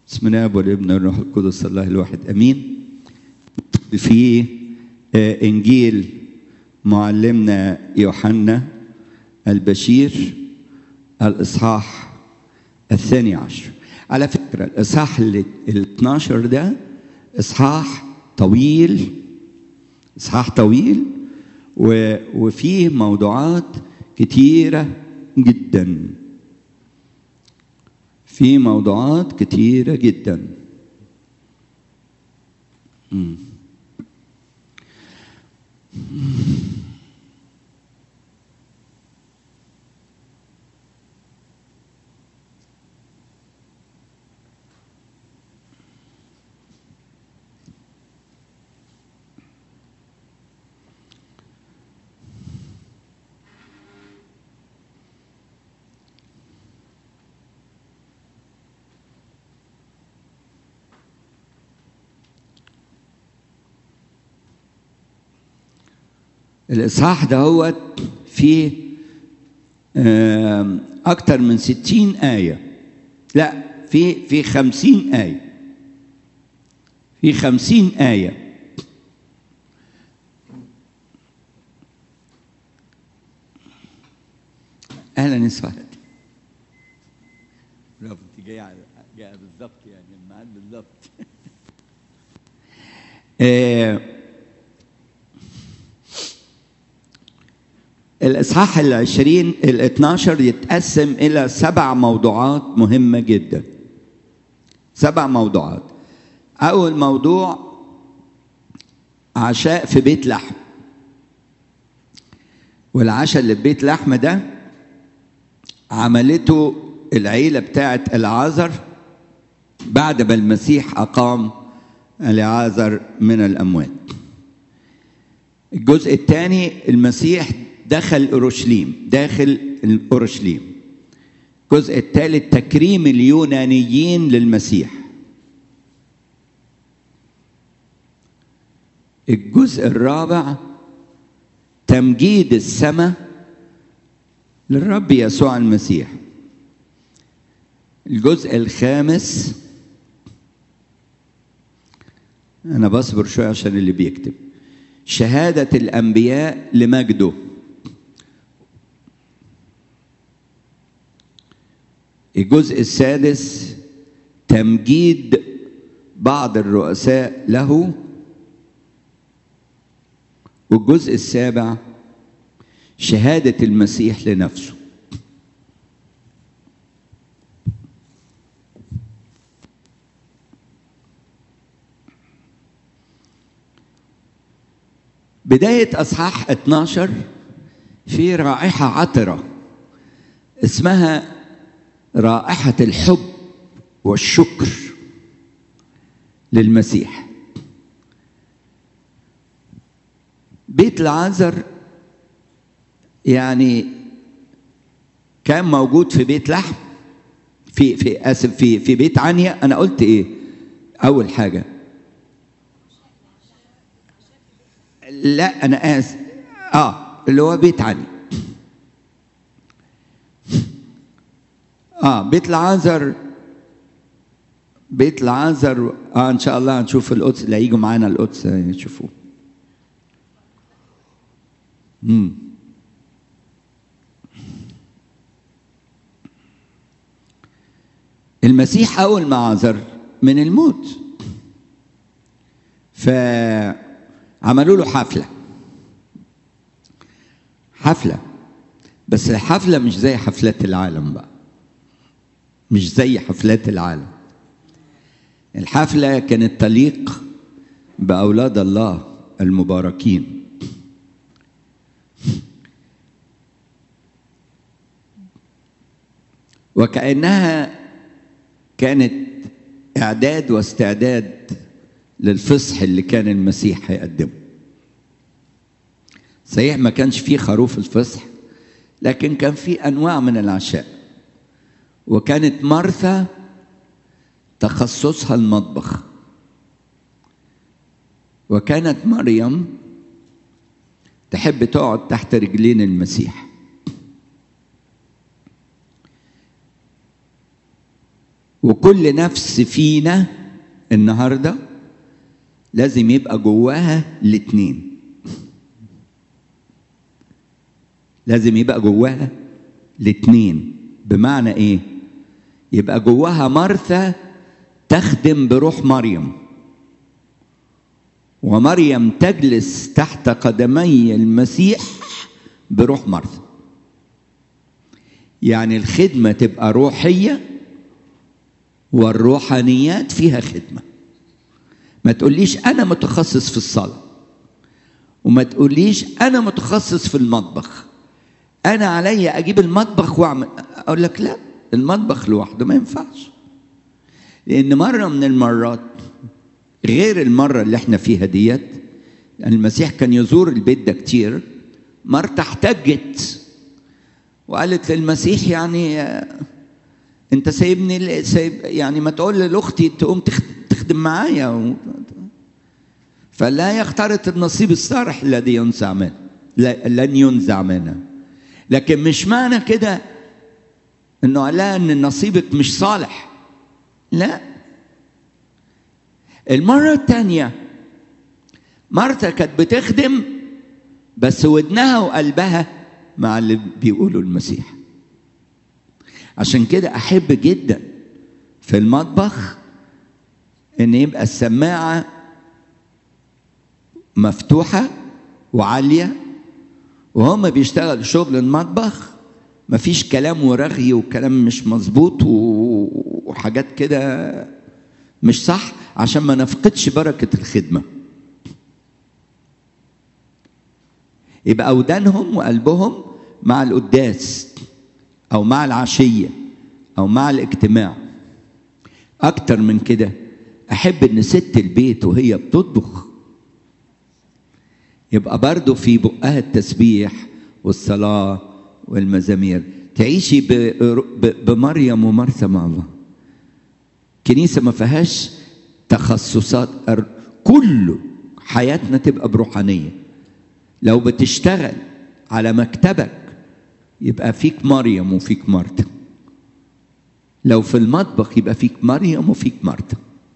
بسم الله والابن والروح القدس الله الواحد امين في آه، انجيل معلمنا يوحنا البشير الاصحاح الثاني عشر على فكره الاصحاح ال 12 ده اصحاح طويل اصحاح طويل و- وفيه موضوعات كتيره جدا في موضوعات كتيرة جدا مم. الإصحاح ده هو فيه آم، أكتر من ستين آية لا في في خمسين آية في خمسين آية أهلا يا سعاد برافو أنت جاية على- جاية بالظبط يعني الميعاد بالظبط آه، الإصحاح العشرين الاثناشر يتقسم إلى سبع موضوعات مهمة جدا سبع موضوعات أول موضوع عشاء في بيت لحم والعشاء اللي في بيت لحم ده عملته العيلة بتاعت العازر بعد ما المسيح أقام العازر من الأموات الجزء الثاني المسيح دخل اورشليم داخل اورشليم الجزء الثالث تكريم اليونانيين للمسيح الجزء الرابع تمجيد السماء للرب يسوع المسيح الجزء الخامس انا بصبر شويه عشان اللي بيكتب شهاده الانبياء لمجده الجزء السادس تمجيد بعض الرؤساء له والجزء السابع شهادة المسيح لنفسه بداية أصحاح 12 في رائحة عطرة اسمها رائحة الحب والشكر للمسيح بيت العازر يعني كان موجود في بيت لحم في في اسف في في بيت عنيا انا قلت ايه اول حاجه لا انا اسف اه اللي هو بيت عنيا اه بيت العازر بيت العازر اه ان شاء الله هنشوف القدس اللي هيجوا معانا القدس يشوفوه امم المسيح اول ما عذر من الموت فعملوا له حفله حفله بس الحفله مش زي حفلات العالم بقى مش زي حفلات العالم الحفلة كانت تليق بأولاد الله المباركين وكأنها كانت إعداد واستعداد للفصح اللي كان المسيح هيقدمه صحيح ما كانش فيه خروف الفصح لكن كان فيه أنواع من العشاء وكانت مرثا تخصصها المطبخ وكانت مريم تحب تقعد تحت رجلين المسيح وكل نفس فينا النهارده لازم يبقى جواها الاتنين لازم يبقى جواها الاتنين بمعنى ايه يبقى جواها مرثا تخدم بروح مريم ومريم تجلس تحت قدمي المسيح بروح مرثا يعني الخدمة تبقى روحية والروحانيات فيها خدمة ما تقوليش أنا متخصص في الصلاة وما تقوليش أنا متخصص في المطبخ أنا عليا أجيب المطبخ وأعمل أقول لك لا المطبخ لوحده ما ينفعش لأن مرة من المرات غير المرة اللي احنا فيها ديت يعني المسيح كان يزور البيت ده كتير مرة احتجت وقالت للمسيح يعني انت سايبني سايب يعني ما تقول لاختي تقوم تخدم معايا فلا يخترط النصيب الصالح الذي ينزع منه لن ينزع منه لكن مش معنى كده انه قال ان نصيبك مش صالح لا المرة الثانية مرتا كانت بتخدم بس ودنها وقلبها مع اللي بيقوله المسيح عشان كده أحب جدا في المطبخ إن يبقى السماعة مفتوحة وعالية وهم بيشتغلوا شغل المطبخ مفيش كلام ورغي وكلام مش مظبوط وحاجات كده مش صح عشان ما نفقدش بركة الخدمة يبقى ودانهم وقلبهم مع القداس أو مع العشية أو مع الاجتماع أكتر من كده أحب إن ست البيت وهي بتطبخ يبقى برضه في بقها التسبيح والصلاة والمزامير تعيشي بمريم ومرثا مع الله كنيسة ما فيهاش تخصصات كله حياتنا تبقى بروحانية لو بتشتغل على مكتبك يبقى فيك مريم وفيك مرتا لو في المطبخ يبقى فيك مريم وفيك مرتا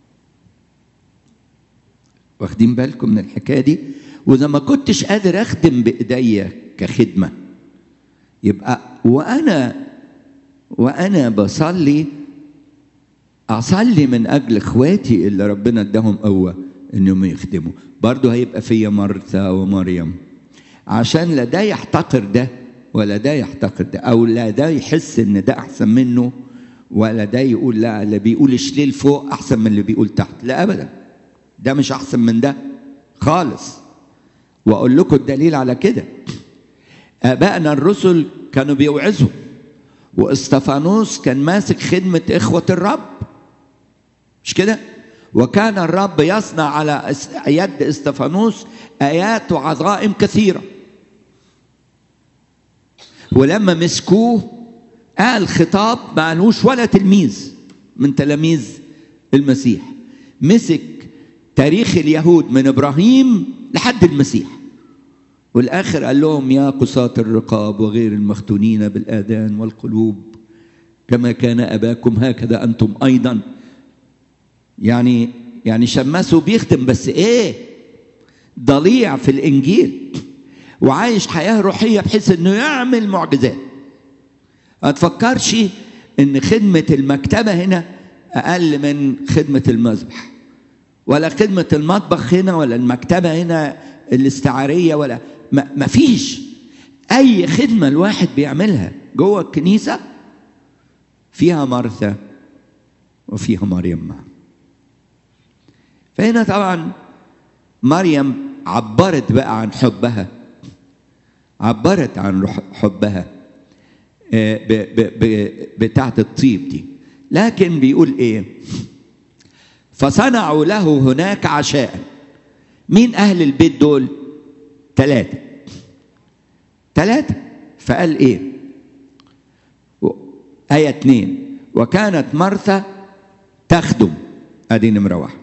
واخدين بالكم من الحكاية دي وإذا ما كنتش قادر أخدم بإيديا كخدمة يبقى وأنا وأنا بصلي أصلي من أجل إخواتي اللي ربنا اداهم قوة إنهم يخدموا برضه هيبقى فيا مرثا ومريم عشان لا ده يحتقر ده ولا ده يحتقر ده أو لا ده يحس إن ده أحسن منه ولا ده يقول لا اللي بيقول شليل فوق أحسن من اللي بيقول تحت لا أبدا ده مش أحسن من ده خالص وأقول لكم الدليل على كده آبائنا الرسل كانوا بيوعظوا واستفانوس كان ماسك خدمة إخوة الرب مش كده؟ وكان الرب يصنع على يد استفانوس آيات وعظائم كثيرة ولما مسكوه قال خطاب معلوش ولا تلميذ من تلاميذ المسيح مسك تاريخ اليهود من إبراهيم لحد المسيح والآخر قال لهم يا قصاة الرقاب وغير المختونين بالآذان والقلوب كما كان أباكم هكذا أنتم أيضا يعني يعني شماسه بيخدم بس إيه ضليع في الإنجيل وعايش حياة روحية بحيث إنه يعمل معجزات ما تفكرش إن خدمة المكتبة هنا أقل من خدمة المذبح ولا خدمة المطبخ هنا ولا المكتبة هنا الاستعارية ولا ما فيش أي خدمة الواحد بيعملها جوه الكنيسة فيها مرثا وفيها مريم معه فهنا طبعا مريم عبرت بقى عن حبها عبرت عن حبها بتاعت الطيب دي لكن بيقول ايه فصنعوا له هناك عشاء مين اهل البيت دول ثلاثه ثلاثه فقال ايه آية اتنين وكانت مرثا تخدم ادي نمرة واحد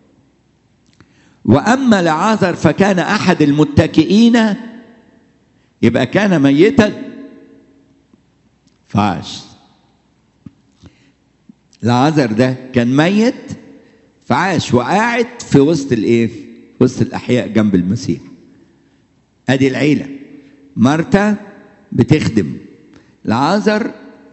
وأما لعازر فكان أحد المتكئين يبقى كان ميتا فعاش العذر ده كان ميت فعاش وقاعد في وسط الايه وسط الاحياء جنب المسيح ادي العيله مرتا بتخدم العازر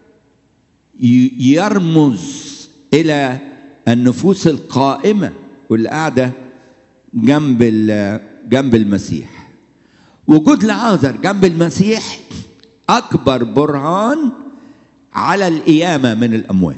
يرمز الى النفوس القائمه واللي قاعده جنب جنب المسيح وجود العازر جنب المسيح اكبر برهان على القيامه من الاموات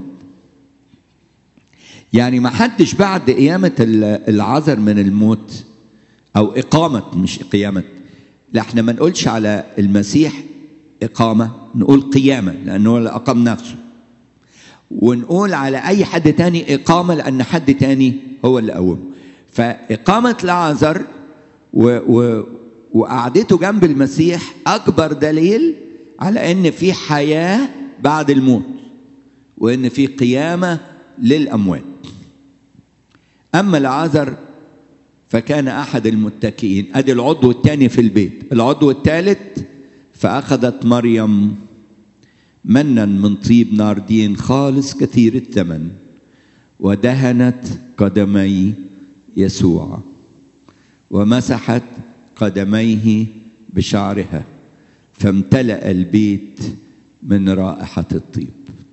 يعني ما حدش بعد قيامه العذر من الموت او اقامه مش قيامه لا احنا ما نقولش على المسيح اقامه نقول قيامه لانه هو اللي اقام نفسه ونقول على اي حد تاني اقامه لان حد تاني هو اللي قومه فاقامه العذر و و وقعدته جنب المسيح اكبر دليل على ان في حياه بعد الموت وان في قيامه للاموات اما العذر فكان احد المتكئين ادي العضو الثاني في البيت العضو الثالث فاخذت مريم منا من طيب ناردين خالص كثير الثمن ودهنت قدمي يسوع ومسحت قدميه بشعرها فامتلأ البيت من رائحة الطيب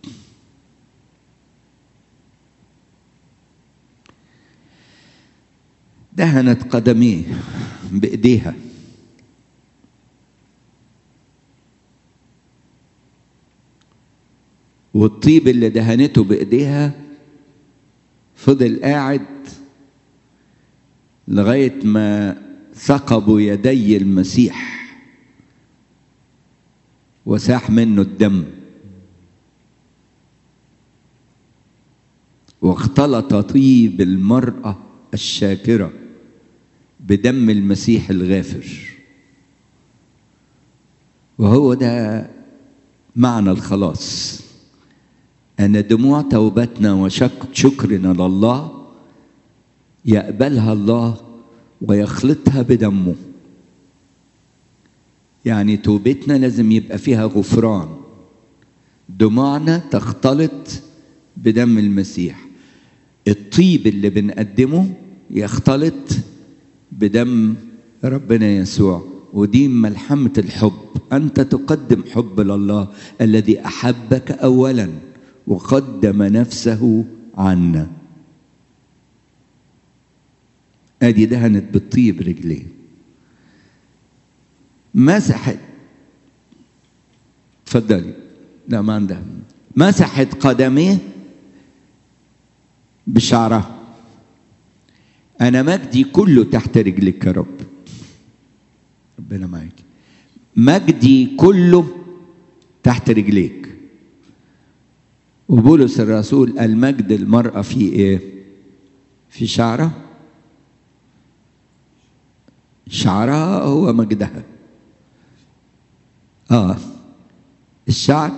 دهنت قدميه بإيديها والطيب اللي دهنته بإيديها فضل قاعد لغاية ما ثقبوا يدي المسيح وساح منه الدم واختلط طيب المرأة الشاكرة بدم المسيح الغافر وهو ده معنى الخلاص أن دموع توبتنا وشكرنا لله يقبلها الله ويخلطها بدمه يعني توبتنا لازم يبقى فيها غفران دموعنا تختلط بدم المسيح الطيب اللي بنقدمه يختلط بدم ربنا يسوع ودي ملحمة الحب أنت تقدم حب لله الذي أحبك أولا وقدم نفسه عنا ادي دهنت بالطيب رجليه مسحت اتفضلي لا ما عندها مسحت قدميه بشعرها انا مجدي كله تحت رجلك يا رب ربنا معاك مجدي كله تحت رجليك وبولس الرسول المجد المرأة في ايه في شعرها شعرها هو مجدها اه الشعر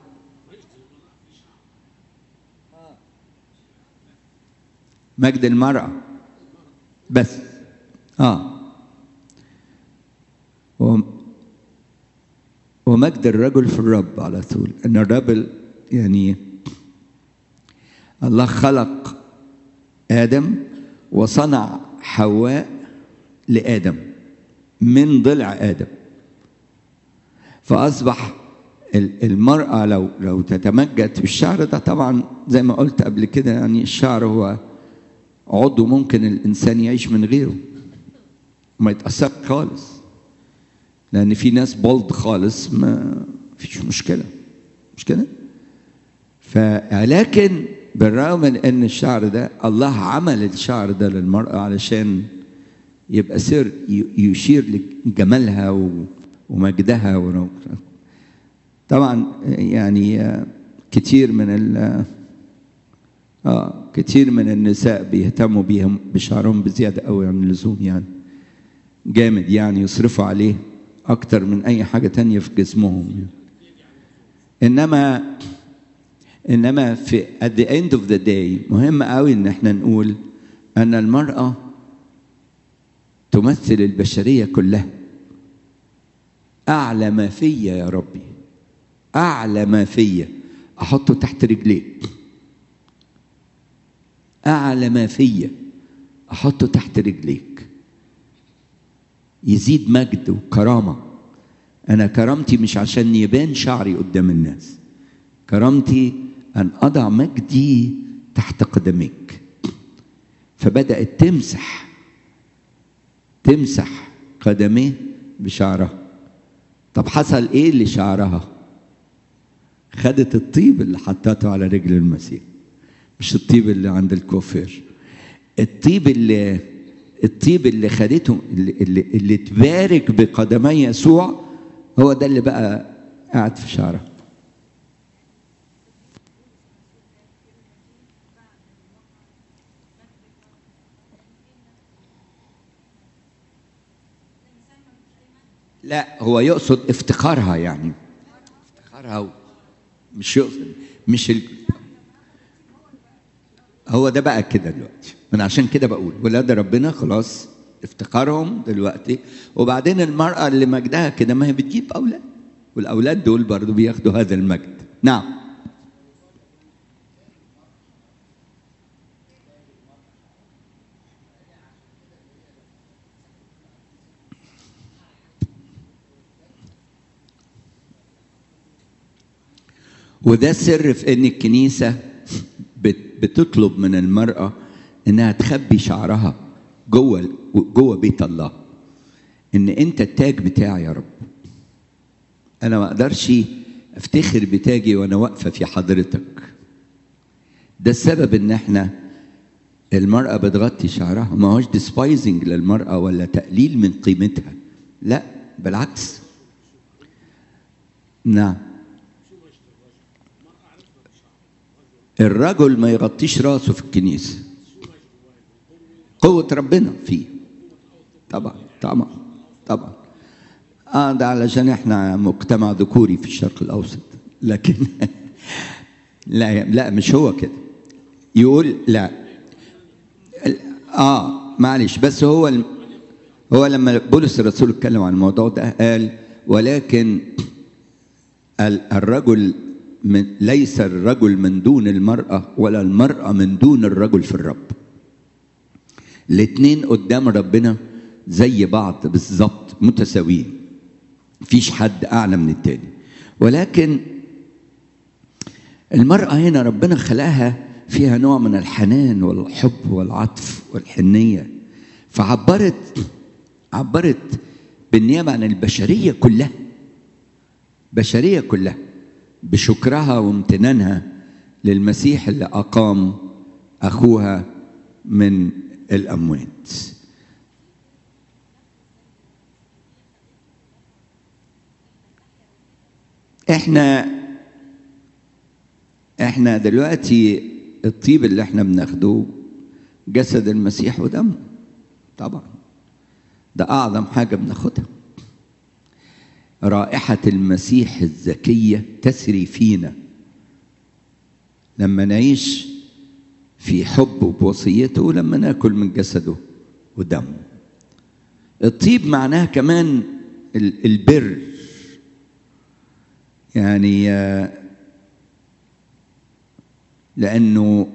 مجد المرأة بس اه ومجد الرجل في الرب على طول ان الرجل يعني الله خلق ادم وصنع حواء لادم من ضلع ادم فاصبح المراه لو لو تتمجد في الشعر ده طبعا زي ما قلت قبل كده يعني الشعر هو عضو ممكن الانسان يعيش من غيره ما يتاثر خالص لان في ناس بولد خالص ما فيش مشكله مش كده فلكن بالرغم من ان الشعر ده الله عمل الشعر ده للمراه علشان يبقى سر يشير لجمالها ومجدها طبعا يعني كتير من ال اه كتير من النساء بيهتموا بيهم بشعرهم بزياده قوي عن اللزوم يعني جامد يعني يصرفوا عليه اكتر من اي حاجه تانية في جسمهم يعني. انما انما في at the end of the day مهم قوي ان احنا نقول ان المراه تمثل البشريه كلها اعلى ما فيا يا ربي اعلى ما فيا احطه تحت رجليك اعلى ما فيا احطه تحت رجليك يزيد مجد وكرامه انا كرامتي مش عشان يبان شعري قدام الناس كرامتي ان اضع مجدي تحت قدميك فبدات تمسح تمسح قدميه بشعرها طب حصل ايه لشعرها خدت الطيب اللي حطته على رجل المسيح مش الطيب اللي عند الكوفير الطيب اللي الطيب اللي خدته اللي, اللي, اللي تبارك بقدمي يسوع هو ده اللي بقى قاعد في شعرها لا هو يقصد افتخارها يعني افتخارها و... مش يقصد مش ال... هو ده بقى كده دلوقتي من عشان كده بقول ولاد ربنا خلاص افتخارهم دلوقتي وبعدين المرأة اللي مجدها كده ما هي بتجيب أولاد والأولاد دول برضو بياخدوا هذا المجد نعم وده السر في ان الكنيسه بتطلب من المراه انها تخبي شعرها جوه جوه بيت الله ان انت التاج بتاعي يا رب انا ما اقدرش افتخر بتاجي وانا واقفه في حضرتك ده السبب ان احنا المرأة بتغطي شعرها ما هوش ديسبايزنج للمرأة ولا تقليل من قيمتها لا بالعكس نعم الرجل ما يغطيش راسه في الكنيسة قوة ربنا فيه طبعا طبعا طبعا اه ده علشان احنا مجتمع ذكوري في الشرق الاوسط لكن لا لا مش هو كده يقول لا اه معلش بس هو الم... هو لما بولس الرسول اتكلم عن الموضوع ده قال ولكن الرجل من ليس الرجل من دون المرأة ولا المرأة من دون الرجل في الرب الاتنين قدام ربنا زي بعض بالظبط متساويين مفيش حد أعلى من التاني ولكن المرأة هنا ربنا خلقها فيها نوع من الحنان والحب والعطف والحنية فعبرت عبرت بالنيابة عن البشرية كلها بشرية كلها بشكرها وامتنانها للمسيح اللي أقام أخوها من الأموات احنا احنا دلوقتي الطيب اللي احنا بناخده جسد المسيح ودمه طبعا ده اعظم حاجه بناخدها رائحه المسيح الزكيه تسري فينا لما نعيش في حبه بوصيته لما ناكل من جسده ودمه الطيب معناه كمان البر يعني لانه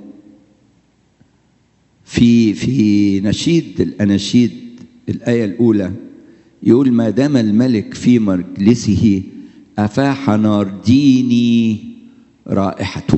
في في نشيد الاناشيد الايه الاولى يقول ما دام الملك في مجلسه افاح نار ديني رائحته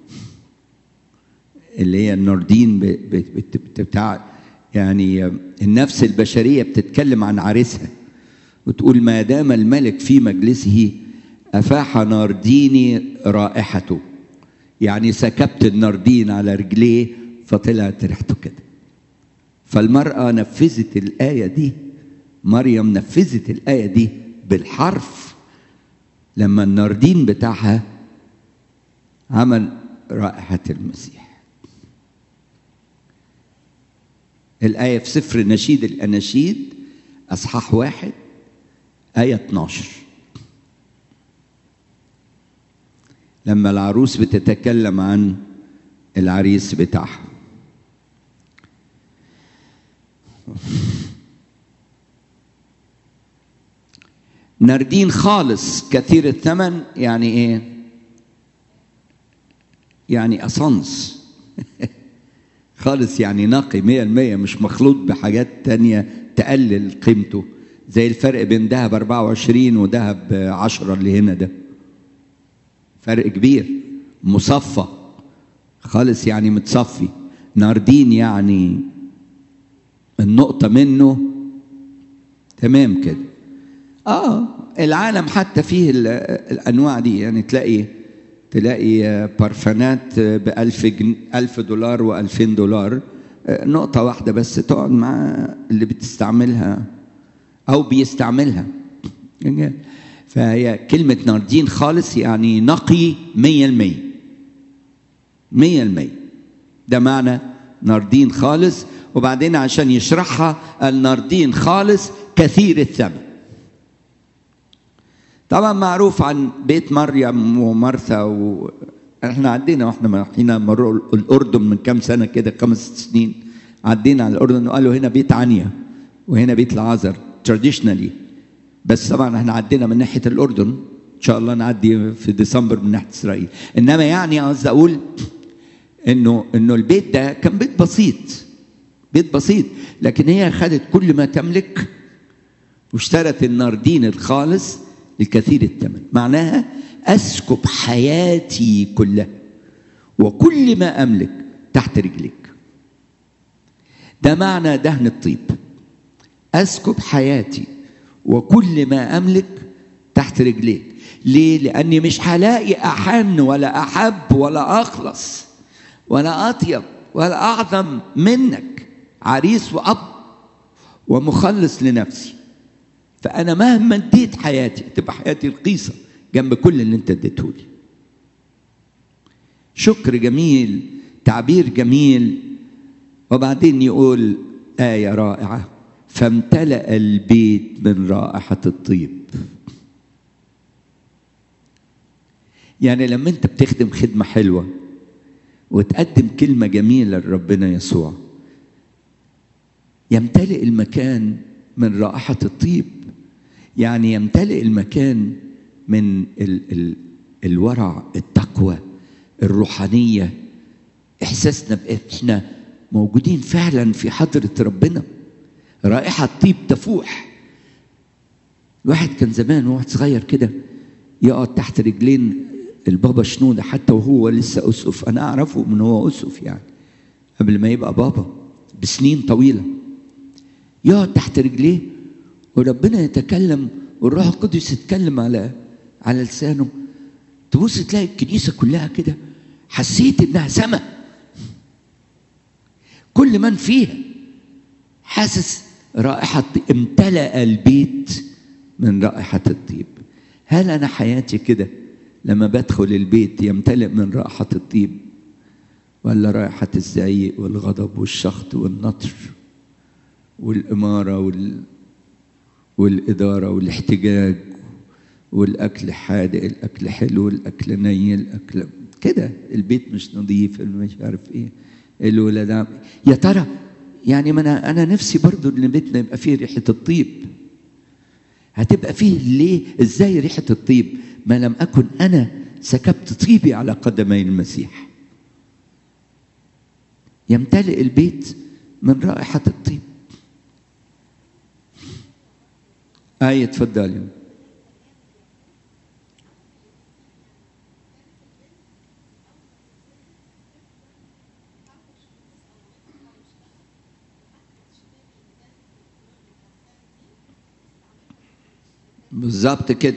اللي هي الناردين بتاع يعني النفس البشريه بتتكلم عن عريسها وتقول ما دام الملك في مجلسه افاح نارديني رائحته يعني سكبت الناردين على رجليه فطلعت ريحته كده فالمرأة نفذت الآية دي مريم نفذت الآية دي بالحرف لما الناردين بتاعها عمل رائحة المسيح الآية في سفر نشيد الأناشيد أصحاح واحد آية 12 لما العروس بتتكلم عن العريس بتاعها ناردين خالص كثير الثمن يعني ايه يعني اصنص خالص يعني نقي مية المية مش مخلوط بحاجات تانية تقلل قيمته زي الفرق بين دهب 24 ودهب 10 اللي هنا ده فرق كبير مصفى خالص يعني متصفي ناردين يعني النقطة منه تمام كده اه العالم حتى فيه الانواع دي يعني تلاقي تلاقي بارفانات بألف جن... ألف دولار وألفين دولار نقطة واحدة بس تقعد مع اللي بتستعملها أو بيستعملها فهي كلمة ناردين خالص يعني نقي مية المية مية المية ده معنى ناردين خالص وبعدين عشان يشرحها الناردين خالص كثير الثمن طبعا معروف عن بيت مريم ومرثا و... احنا عدينا واحنا رايحين مروا الاردن من كام سنه كده خمس سنين عدينا على الاردن وقالوا هنا بيت عنيا وهنا بيت العذر تراديشنالي بس طبعا احنا عدينا من ناحيه الاردن ان شاء الله نعدي في ديسمبر من ناحيه اسرائيل انما يعني قصدي اقول انه انه البيت ده كان بيت بسيط بيت بسيط لكن هي خدت كل ما تملك واشترت الناردين الخالص الكثير الثمن معناها اسكب حياتي كلها وكل ما املك تحت رجليك ده معنى دهن الطيب اسكب حياتي وكل ما املك تحت رجليك ليه لاني مش هلاقي احن ولا احب ولا اخلص ولا اطيب ولا اعظم منك عريس واب ومخلص لنفسي فانا مهما اديت حياتي تبقى حياتي رخيصه جنب كل اللي انت اديته لي شكر جميل تعبير جميل وبعدين يقول ايه رائعه فامتلا البيت من رائحه الطيب يعني لما انت بتخدم خدمه حلوه وتقدم كلمه جميله لربنا يسوع يمتلئ المكان من رائحه الطيب يعني يمتلئ المكان من ال ال الورع التقوى الروحانيه احساسنا احنا موجودين فعلا في حضره ربنا رائحه طيب تفوح الواحد كان زمان وقت صغير كده يقعد تحت رجلين البابا شنودة حتى وهو لسه أسقف أنا أعرفه من هو أسقف يعني قبل ما يبقى بابا بسنين طويلة يقعد تحت رجليه وربنا يتكلم والروح القدس يتكلم على على لسانه تبص تلاقي الكنيسة كلها كده حسيت إنها سما كل من فيها حاسس رائحة امتلأ البيت من رائحة الطيب هل أنا حياتي كده لما بدخل البيت يمتلئ من رائحة الطيب ولا رائحة الزعيق والغضب والشخط والنطر والإمارة وال... والإدارة والاحتجاج والأكل حادق الأكل حلو الأكل ني الأكل كده البيت مش نظيف مش عارف إيه الولاد يا ترى يعني ما أنا أنا نفسي برضو إن بيتنا يبقى فيه ريحة الطيب هتبقى فيه ليه إزاي ريحة الطيب ما لم أكن أنا سكبت طيبي على قدمي المسيح يمتلئ البيت من رائحة الطيب آية تفضلي بالظبط كده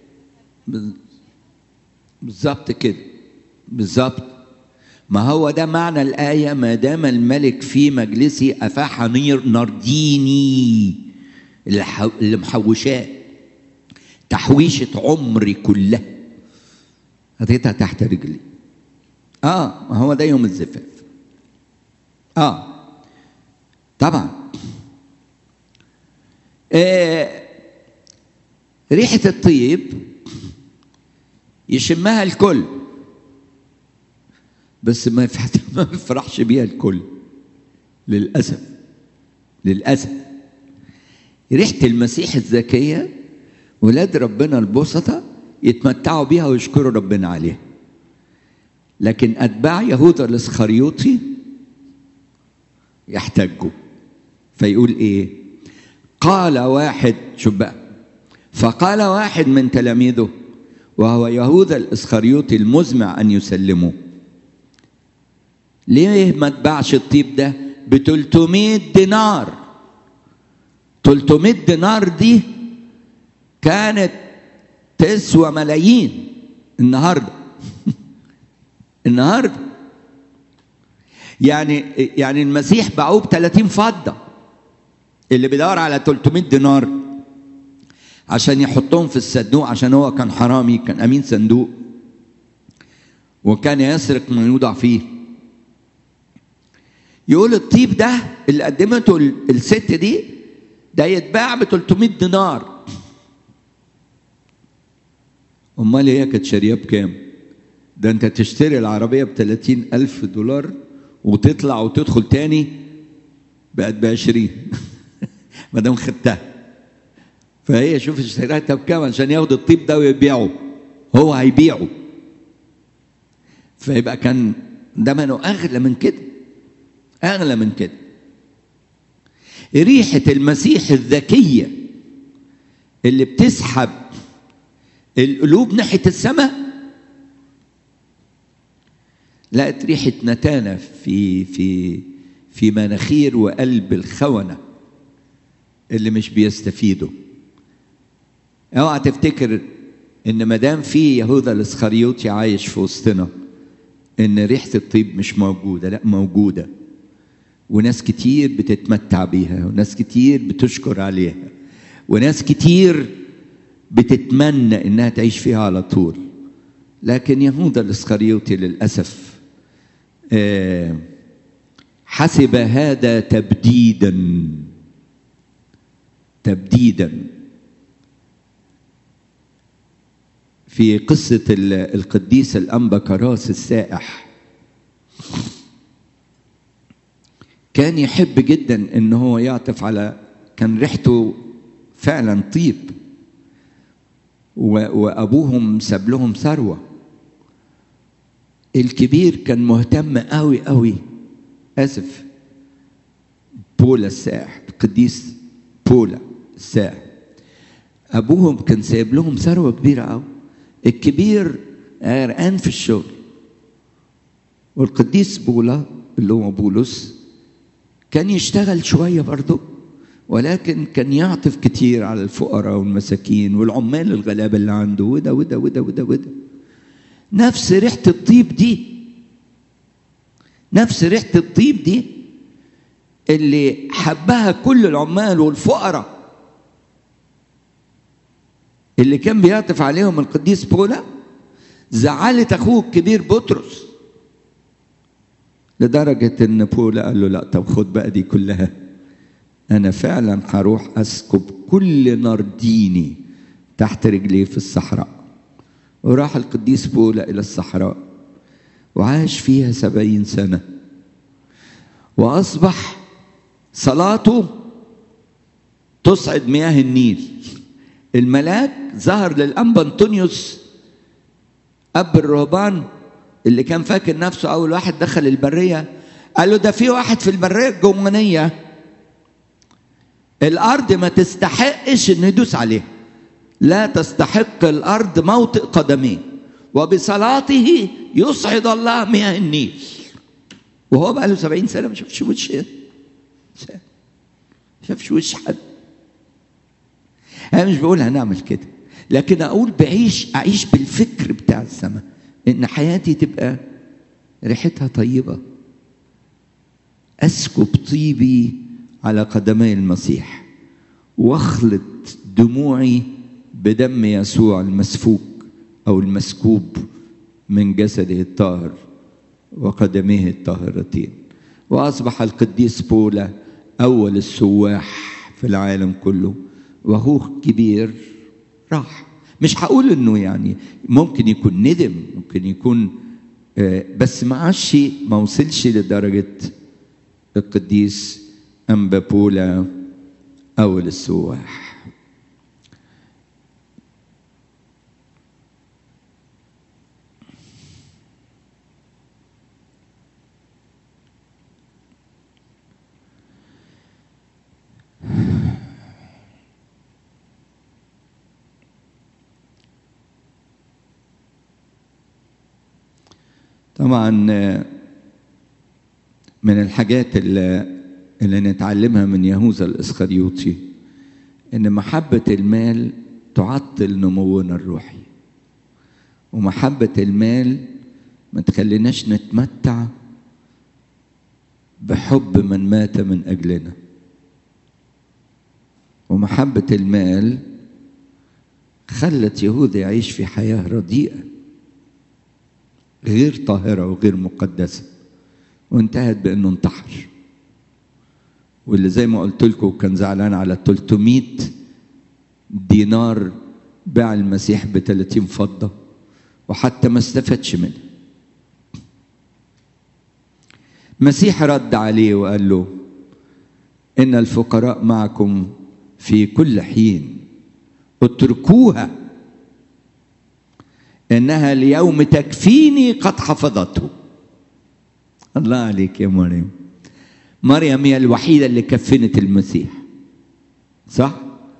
بالظبط كده بالظبط ما هو ده معنى الآية ما دام الملك في مجلسي أفاح نير نرديني اللي محوشاه تحويشة عمري كلها حطيتها تحت رجلي اه ما هو ده يوم الزفاف اه طبعا آه ريحة الطيب يشمها الكل بس ما ما يفرحش بيها الكل للأسف للأسف ريحة المسيح الزكية ولاد ربنا البسطة يتمتعوا بيها ويشكروا ربنا عليها لكن أتباع يهوذا الإسخريوطي يحتجوا فيقول ايه قال واحد شوف بقى فقال واحد من تلاميذه وهو يهوذا الاسخريوطي المزمع ان يسلمه ليه ما تباعش الطيب ده ب 300 دينار 300 دينار دي كانت تسوى ملايين النهارده النهارده يعني يعني المسيح باعوه ب 30 فضه اللي بيدور على 300 دينار عشان يحطهم في الصندوق عشان هو كان حرامي كان امين صندوق وكان يسرق ما يوضع فيه يقول الطيب ده اللي قدمته الست دي ده يتباع ب 300 دينار امال هي كانت شاريه بكام ده انت تشتري العربيه ب 30 الف دولار وتطلع وتدخل تاني بقت ب 20 ما دام خدتها فهي شوف اشتريتها بكام عشان ياخد الطيب ده ويبيعه هو هيبيعه فيبقى كان ثمنه اغلى من كده اغلى من كده ريحه المسيح الذكيه اللي بتسحب القلوب ناحيه السماء لقت ريحه نتانه في في في مناخير وقلب الخونه اللي مش بيستفيدوا اوعى تفتكر ان ما دام في يهوذا الاسخريوطي عايش في وسطنا ان ريحه الطيب مش موجوده لا موجوده وناس كتير بتتمتع بيها وناس كتير بتشكر عليها وناس كتير بتتمنى انها تعيش فيها على طول لكن يهوذا الاسخريوطي للاسف آه حسب هذا تبديدا تبديدا في قصة القديس الأنبا كراس السائح كان يحب جدا ان هو يعطف على كان ريحته فعلا طيب وابوهم ساب لهم ثروه الكبير كان مهتم قوي قوي اسف بولا السائح القديس بولا السائح ابوهم كان سايب لهم ثروه كبيره قوي الكبير غرقان في الشغل والقديس بولا اللي هو بولس كان يشتغل شويه برضه ولكن كان يعطف كتير على الفقراء والمساكين والعمال الغلابه اللي عنده وده وده وده وده وده نفس ريحه الطيب دي نفس ريحه الطيب دي اللي حبها كل العمال والفقراء اللي كان بيعطف عليهم القديس بولا زعلت اخوه الكبير بطرس لدرجة ان بولا قال له لا طب خد بقى دي كلها انا فعلا هروح اسكب كل نرديني تحت رجليه في الصحراء وراح القديس بولا الى الصحراء وعاش فيها سبعين سنة واصبح صلاته تصعد مياه النيل الملاك ظهر للأنبا أنطونيوس أب الرهبان اللي كان فاكر نفسه أول واحد دخل البرية قال له ده في واحد في البرية الجمانية الأرض ما تستحقش إنه يدوس عليها لا تستحق الأرض موطئ قدميه وبصلاته يصعد الله مياه النيل وهو بقى له سبعين سنة ما شافش وش ما شافش وش حد انا مش بقول هنعمل كده لكن اقول بعيش اعيش بالفكر بتاع السماء ان حياتي تبقى ريحتها طيبه اسكب طيبي على قدمي المسيح واخلط دموعي بدم يسوع المسفوك او المسكوب من جسده الطاهر وقدميه الطاهرتين واصبح القديس بولا اول السواح في العالم كله واخوه كبير راح مش هقول انه يعني ممكن يكون ندم ممكن يكون بس ما عادش ما وصلش لدرجه القديس انبا بولا اول السواح طبعا من الحاجات اللي, اللي نتعلمها من يهوذا الاسخريوطي ان محبه المال تعطل نمونا الروحي ومحبه المال ما تخليناش نتمتع بحب من مات من اجلنا ومحبه المال خلت يهوذا يعيش في حياه رديئه غير طاهره وغير مقدسه وانتهت بانه انتحر واللي زي ما قلت لكم كان زعلان على 300 دينار باع المسيح ب 30 فضه وحتى ما استفادش منه المسيح رد عليه وقال له ان الفقراء معكم في كل حين اتركوها انها اليوم تكفيني قد حفظته الله عليك يا مريم مريم هي الوحيده اللي كفنت المسيح صح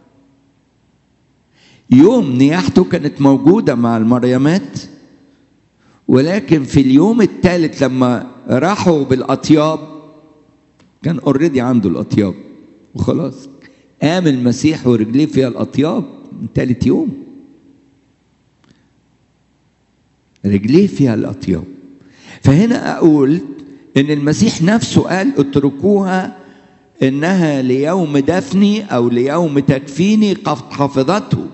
يوم نياحته كانت موجوده مع المريمات ولكن في اليوم الثالث لما راحوا بالاطياب كان اوريدي عنده الاطياب وخلاص قام المسيح ورجليه فيها الاطياب من ثالث يوم رجليه فيها الاطياب فهنا اقول ان المسيح نفسه قال اتركوها انها ليوم دفني او ليوم تكفيني قد حفظته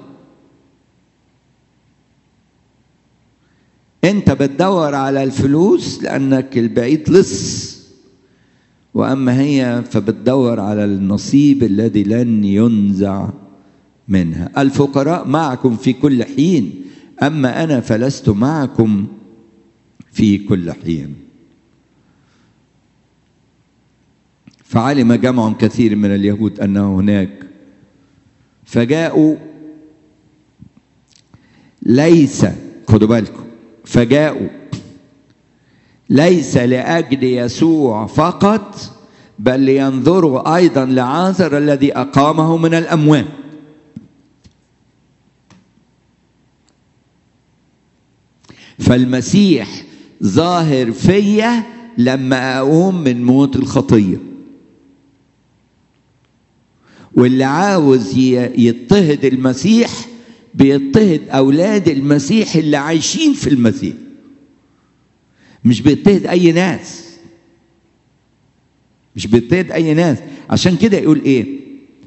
انت بتدور على الفلوس لانك البعيد لص واما هي فبتدور على النصيب الذي لن ينزع منها الفقراء معكم في كل حين اما انا فلست معكم في كل حين فعلم جمع كثير من اليهود انه هناك فجاءوا ليس خدوا بالكم فجاءوا ليس لاجل يسوع فقط بل لينظروا ايضا لعازر الذي اقامه من الاموات فالمسيح ظاهر فيا لما اقوم من موت الخطيه واللي عاوز يضطهد المسيح بيضطهد اولاد المسيح اللي عايشين في المسيح مش بيضطهد اي ناس مش بيضطهد اي ناس عشان كده يقول ايه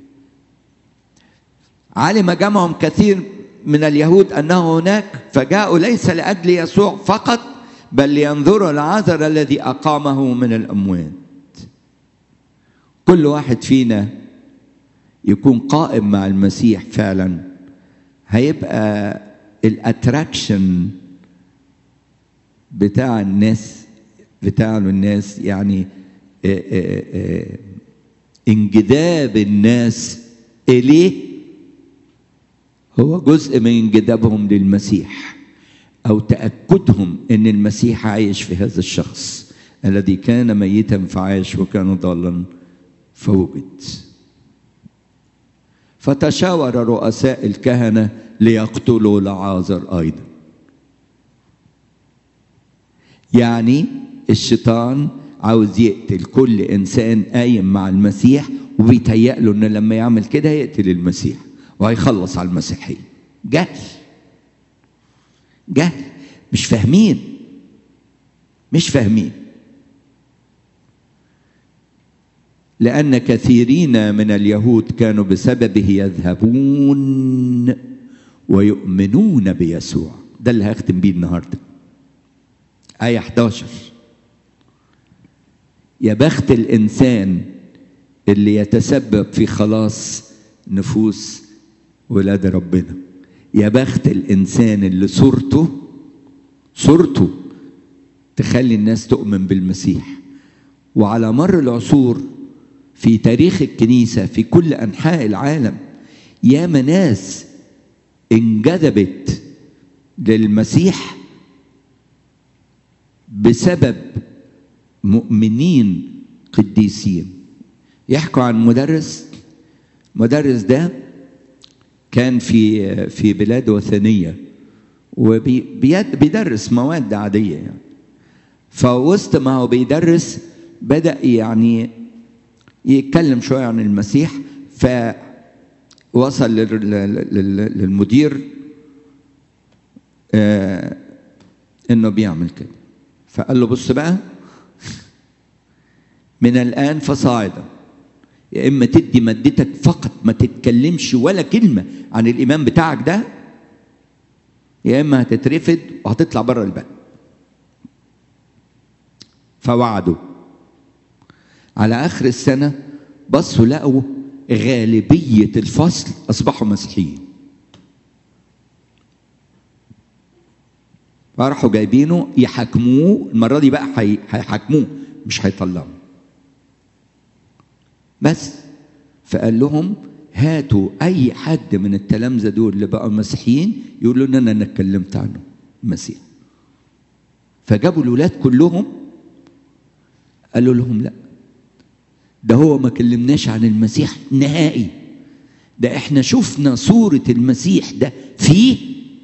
علم جمع كثير من اليهود انه هناك فجاءوا ليس لاجل يسوع فقط بل لينظروا العذر الذي اقامه من الاموات كل واحد فينا يكون قائم مع المسيح فعلا هيبقى الاتراكشن بتاع الناس بتاع الناس يعني اه اه اه انجذاب الناس اليه هو جزء من انجذابهم للمسيح او تاكدهم ان المسيح عايش في هذا الشخص الذي كان ميتا فعاش وكان ضالا فوجد فتشاور رؤساء الكهنه ليقتلوا لعازر ايضا يعني الشيطان عاوز يقتل كل انسان قايم مع المسيح وبيتهيأ له ان لما يعمل كده هيقتل المسيح وهيخلص على المسيحيه جهل جهل مش فاهمين مش فاهمين لأن كثيرين من اليهود كانوا بسببه يذهبون ويؤمنون بيسوع ده اللي هختم بيه النهارده آية 11 يا بخت الإنسان اللي يتسبب في خلاص نفوس ولاد ربنا يا بخت الإنسان اللي صورته صورته تخلي الناس تؤمن بالمسيح وعلى مر العصور في تاريخ الكنيسة في كل أنحاء العالم ياما ناس انجذبت للمسيح بسبب مؤمنين قديسين يحكوا عن مدرس مدرس ده كان في في بلاد وثنيه وبيدرس مواد عاديه يعني فوسط ما هو بيدرس بدأ يعني يتكلم شوية عن المسيح فوصل للمدير آه انه بيعمل كده فقال له بص بقى من الان فصاعدا يا اما تدي مادتك فقط ما تتكلمش ولا كلمه عن الايمان بتاعك ده يا اما هتترفد وهتطلع بره البلد فوعدوا على اخر السنه بصوا لقوا غالبيه الفصل اصبحوا مسيحيين فراحوا جايبينه يحاكموه المره دي بقى هيحاكموه مش هيطلعوه بس فقال لهم هاتوا اي حد من التلامذه دول اللي بقوا مسيحيين يقولوا لنا انا اتكلمت عنه المسيح فجابوا الولاد كلهم قالوا لهم لا ده هو ما كلمناش عن المسيح نهائي ده احنا شفنا صورة المسيح ده فيه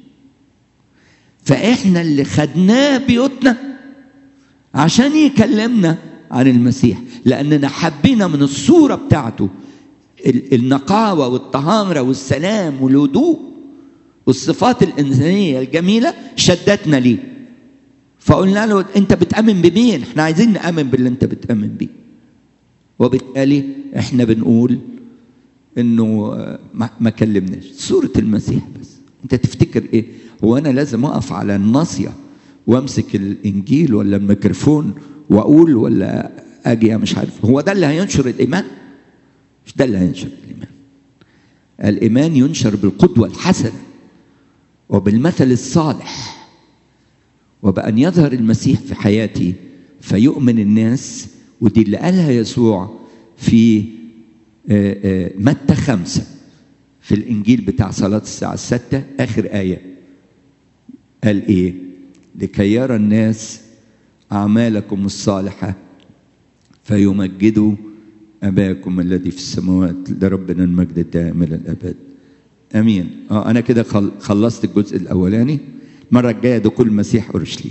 فاحنا اللي خدناه بيوتنا عشان يكلمنا عن المسيح لاننا حبينا من الصورة بتاعته النقاوة والطهارة والسلام والهدوء والصفات الإنسانية الجميلة شدتنا ليه فقلنا له انت بتامن بمين احنا عايزين نامن باللي انت بتامن بيه وبالتالي احنا بنقول انه ما كلمناش صوره المسيح بس انت تفتكر ايه هو انا لازم اقف على الناصيه وامسك الانجيل ولا الميكروفون واقول ولا اجي مش عارف هو ده اللي هينشر الايمان مش ده اللي هينشر الايمان الايمان ينشر بالقدوه الحسنه وبالمثل الصالح وبأن يظهر المسيح في حياتي فيؤمن الناس ودي اللي قالها يسوع في متى خمسة في الإنجيل بتاع صلاة الساعة الستة آخر آية قال إيه لكي يرى الناس أعمالكم الصالحة فيمجدوا أباكم الذي في السماوات لربنا المجد الدائم إلى الأبد أمين آه أنا كده خلصت الجزء الأولاني المرة الجاية دخول المسيح أورشليم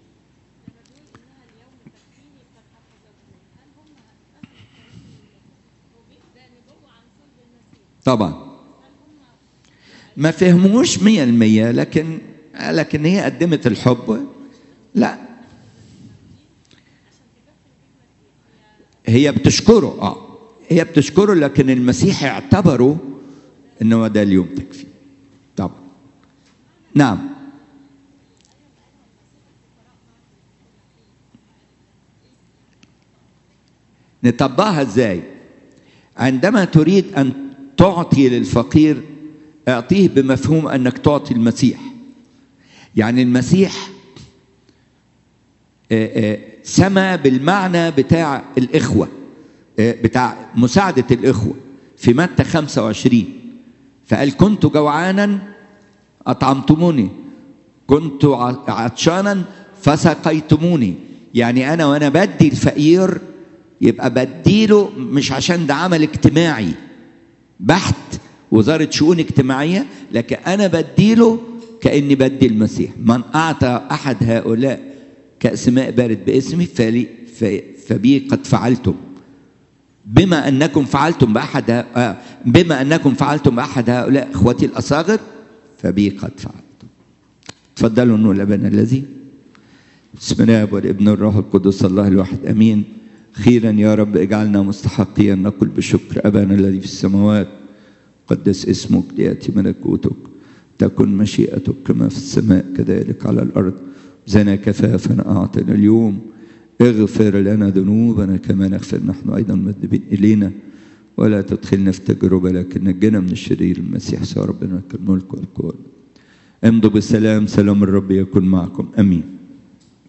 طبعا ما فهموش مية المية لكن لكن هي قدمت الحب لا هي بتشكره اه هي بتشكره لكن المسيح اعتبره انه ده اليوم تكفي طبعا نعم نطبقها ازاي عندما تريد ان تعطي للفقير اعطيه بمفهوم انك تعطي المسيح يعني المسيح سما بالمعنى بتاع الاخوه بتاع مساعده الاخوه في متى 25 فقال كنت جوعانا اطعمتموني كنت عطشانا فسقيتموني يعني انا وانا بدي الفقير يبقى بديله مش عشان ده عمل اجتماعي بحت وزارة شؤون اجتماعية لكن أنا بديله كأني بدي المسيح من أعطى أحد هؤلاء كأس ماء بارد باسمي فلي فبي قد فعلتم بما أنكم فعلتم بأحد بما أنكم فعلتم بأحد هؤلاء إخوتي الأصاغر فبي قد فعلتم تفضلوا نقول أبانا الذي بسم الله والابن الروح القدس الله الواحد أمين خيرا يا رب اجعلنا مستحقين نقول بشكر ابانا الذي في السماوات قدس اسمك لياتي ملكوتك تكن مشيئتك كما في السماء كذلك على الارض زنا كفافا اعطنا اليوم اغفر لنا ذنوبنا كما نغفر نحن ايضا مذنبين الينا ولا تدخلنا في تجربه لكن نجنا من الشرير المسيح سوى ربنا الملك والقوه امضوا بالسلام سلام الرب يكن معكم امين